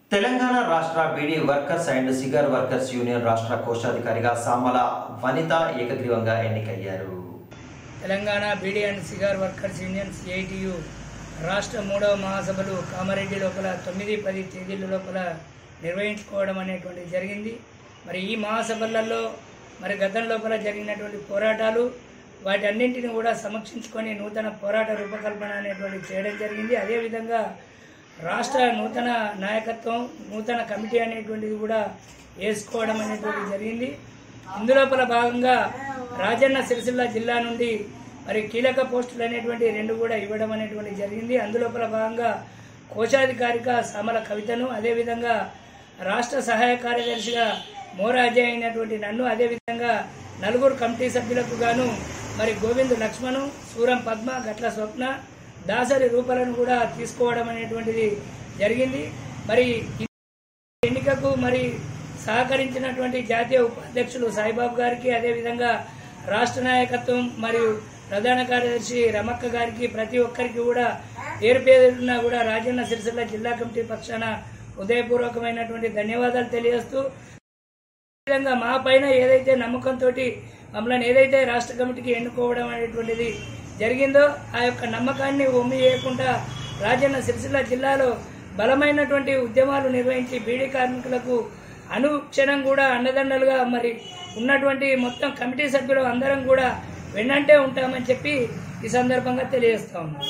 తెలంగాణ రాష్ట్ర beedi workers and cigar workers union రాష్ట్ర కోశాధికారిగా సామల వనిత ఏకగ్రీవంగా ఎన్నికయ్యారు Telangana beedi and cigar workers union CITU రాష్ట్ర మూడవ మహాసభలు కామారెడ్డి లోపల తొమ్మిది పది తేదీల లోపల నిర్వహించుకోవడం అనేటువంటిది జరిగింది మరి ఈ మహాసభలలో మరి గతం లోపల జరిగినటువంటి పోరాటాలు వాటి అన్నింటిని కూడా సమీక్షించుకొని నూతన పోరాట రూపకల్పన అనేటువంటి చేయడం జరిగింది అదేవిధంగా రాష్ట్ర నూతన నాయకత్వం నూతన కమిటీ అనేటువంటిది కూడా వేసుకోవడం అనేటువంటిది జరిగింది ఇందులోపల భాగంగా రాజన్న సిరిసిల్ల జిల్లా నుండి మరి కీలక పోస్టులు అనేటువంటి రెండు కూడా ఇవ్వడం అనేటువంటి జరిగింది అందులోపల భాగంగా కోశాధికారిక సమల కవితను అదేవిధంగా రాష్ట్ర సహాయ కార్యదర్శిగా మోరాజే అయినటువంటి నన్ను అదేవిధంగా నలుగురు కమిటీ సభ్యులకు గాను మరి గోవింద్ లక్ష్మణు సూరం పద్మ గట్ల స్వప్న దాసరి రూపాలను కూడా తీసుకోవడం అనేటువంటిది జరిగింది మరి ఈ ఎన్నికకు మరి సహకరించినటువంటి జాతీయ ఉపాధ్యక్షులు సాయిబాబు గారికి అదేవిధంగా రాష్ట్ర నాయకత్వం మరియు ప్రధాన కార్యదర్శి రమక్క గారికి ప్రతి ఒక్కరికి కూడా పేరు పేరున కూడా రాజన్న సిరిసిల్ల జిల్లా కమిటీ పక్షాన హృదయపూర్వకమైనటువంటి ధన్యవాదాలు తెలియజేస్తూ విధంగా మా పైన ఏదైతే నమ్మకంతో మమ్మల్ని ఏదైతే రాష్ట్ర కమిటీకి ఎన్నుకోవడం అనేటువంటిది జరిగిందో ఆ యొక్క నమ్మకాన్ని ఒమ్మి చేయకుండా రాజన్న సిరిసిల్ల జిల్లాలో బలమైనటువంటి ఉద్యమాలు నిర్వహించి బీడీ కార్మికులకు అనుక్షణం కూడా అండదండలుగా మరి ఉన్నటువంటి మొత్తం కమిటీ సభ్యులు అందరం కూడా వెన్నంటే ఉంటామని చెప్పి ఈ సందర్భంగా తెలియజేస్తా ఉన్నాం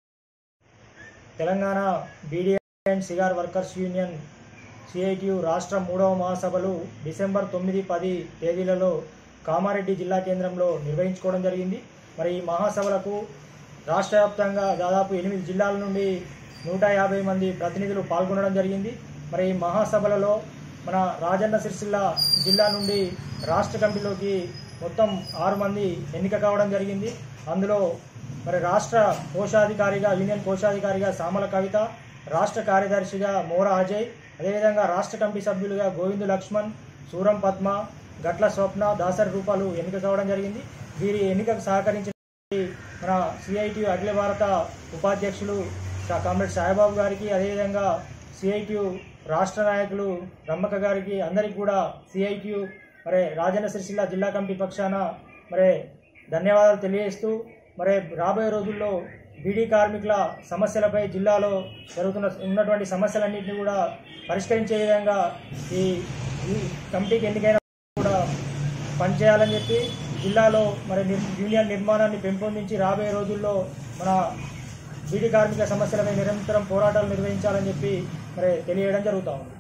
Telangana beedi and cigar workers union CITU రాష్ట్ర మూడవ మహాసభలు డిసెంబర్ తొమ్మిది పది తేదీలలో కామారెడ్డి జిల్లా కేంద్రంలో నిర్వహించుకోవడం జరిగింది మరి ఈ మహాసభలకు రాష్ట్ర వ్యాప్తంగా దాదాపు ఎనిమిది జిల్లాల నుండి నూట యాభై మంది ప్రతినిధులు పాల్గొనడం జరిగింది మరి ఈ మహాసభలలో మన రాజన్న సిరిసిల్ల జిల్లా నుండి రాష్ట్ర కమిటీలోకి మొత్తం ఆరు మంది ఎన్నిక కావడం జరిగింది అందులో మరి రాష్ట్ర కోశాధికారిగా యూనియన్ కోశాధికారిగా సామల కవిత రాష్ట్ర కార్యదర్శిగా మోర అజయ్ అదేవిధంగా రాష్ట్ర కమిటీ సభ్యులుగా గోవిందు లక్ష్మణ్ సూరం పద్మ గట్ల స్వప్న దాసరి రూపాలు ఎన్నిక కావడం జరిగింది వీరి ఎన్నికకు సహకరించిన మన సిఐటియు అఖిల భారత ఉపాధ్యక్షులు సా- కామ్రేడ్ సాయిబాబు గారికి అదేవిధంగా సిఐటియు రాష్ట్ర నాయకులు రమ్మక్క గారికి అందరికీ కూడా సిఐటియు మరి రాజన్న సిరిసిల్ల జిల్లా కమిటీ పక్షాన మరి ధన్యవాదాలు తెలియజేస్తూ మరి రాబోయే రోజుల్లో బీడీ కార్మికుల సమస్యలపై జిల్లాలో జరుగుతున్న ఉన్నటువంటి సమస్యలన్నింటినీ కూడా పరిష్కరించే విధంగా ఈ ఈ కమిటీకి ఎన్నికైన కూడా పనిచేయాలని చెప్పి జిల్లాలో మరి నిర్- యూనియన్ నిర్మాణాన్ని పెంపొందించి రాబోయే రోజుల్లో మన బీడీ కార్మిక సమస్యలపై నిరంతరం పోరాటాలు నిర్వహించాలని చెప్పి మరి తెలియడం జరుగుతూ ఉంది